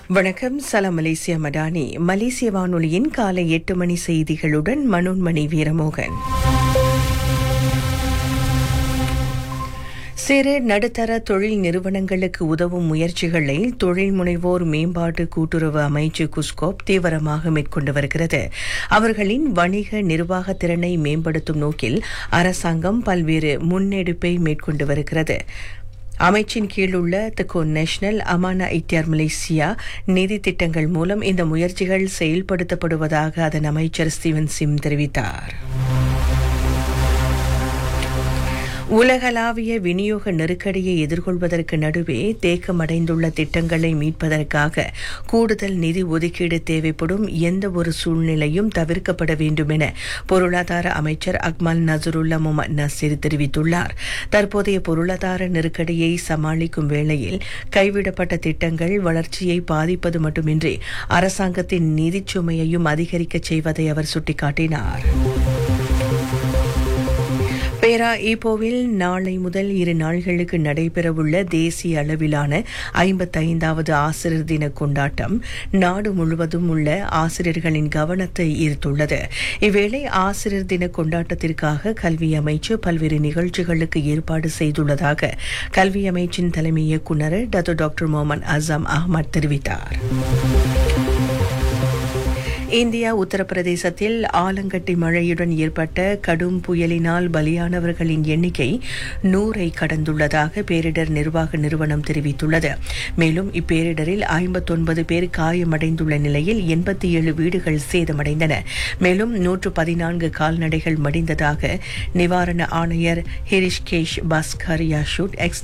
வணக்கம் சலாம் மலேசியா மடானி மலேசிய வானொலியின் காலை எட்டு மணி செய்திகளுடன் மனோன்மணி வீரமோகன் சிறு நடுத்தர தொழில் நிறுவனங்களுக்கு உதவும் முயற்சிகளை தொழில் முனைவோர் மேம்பாட்டு கூட்டுறவு அமைச்சு குஸ்கோப் தீவிரமாக மேற்கொண்டு வருகிறது அவர்களின் வணிக நிர்வாக திறனை மேம்படுத்தும் நோக்கில் அரசாங்கம் பல்வேறு முன்னெடுப்பை மேற்கொண்டு வருகிறது அமைச்சின் கீழுள்ள தக்கோ நேஷனல் அமானா இத்தியார் மலேசியா நிதி திட்டங்கள் மூலம் இந்த முயற்சிகள் செயல்படுத்தப்படுவதாக அதன் அமைச்சர் ஸ்டீவன் சிம் தெரிவித்தார் உலகளாவிய விநியோக நெருக்கடியை எதிர்கொள்வதற்கு நடுவே தேக்கமடைந்துள்ள திட்டங்களை மீட்பதற்காக கூடுதல் நிதி ஒதுக்கீடு தேவைப்படும் எந்த ஒரு சூழ்நிலையும் தவிர்க்கப்பட வேண்டும் என பொருளாதார அமைச்சர் அக்மல் நசருல்லா முகமது நசீர் தெரிவித்துள்ளார் தற்போதைய பொருளாதார நெருக்கடியை சமாளிக்கும் வேளையில் கைவிடப்பட்ட திட்டங்கள் வளர்ச்சியை பாதிப்பது மட்டுமின்றி அரசாங்கத்தின் நிதிச் சுமையையும் அதிகரிக்கச் செய்வதை அவர் சுட்டிக்காட்டினார் பேரா ஈப்போவில் நாளை முதல் இரு நாள்களுக்கு நடைபெறவுள்ள தேசிய அளவிலான ஐம்பத்தைந்தாவது ஆசிரியர் தின கொண்டாட்டம் நாடு முழுவதும் உள்ள ஆசிரியர்களின் கவனத்தை ஈர்த்துள்ளது இவ்வேளை ஆசிரியர் தின கொண்டாட்டத்திற்காக கல்வி அமைச்சு பல்வேறு நிகழ்ச்சிகளுக்கு ஏற்பாடு செய்துள்ளதாக கல்வி அமைச்சின் தலைமை இயக்குநர் Dato doctor Mohamed Azam Ahmad தெரிவித்தார் இந்தியா உத்தரப்பிரதேசத்தில் ஆலங்கட்டி மழையுடன் ஏற்பட்ட கடும் புயலினால் பலியானவர்களின் எண்ணிக்கை நூறை கடந்துள்ளதாக பேரிடர் நிர்வாக நிறுவனம் தெரிவித்துள்ளது மேலும் இப்பேரிடரில் ஐம்பத்தொன்பது பேர் காயமடைந்துள்ள நிலையில் எண்பத்தி ஏழு வீடுகள் சேதமடைந்தன மேலும் நூற்று பதினான்கு கால்நடைகள் மடிந்ததாக நிவாரண ஆணையர் ஹிரிஷ்கேஷ் பாஸ்கர் யாஷூட் எக்ஸ்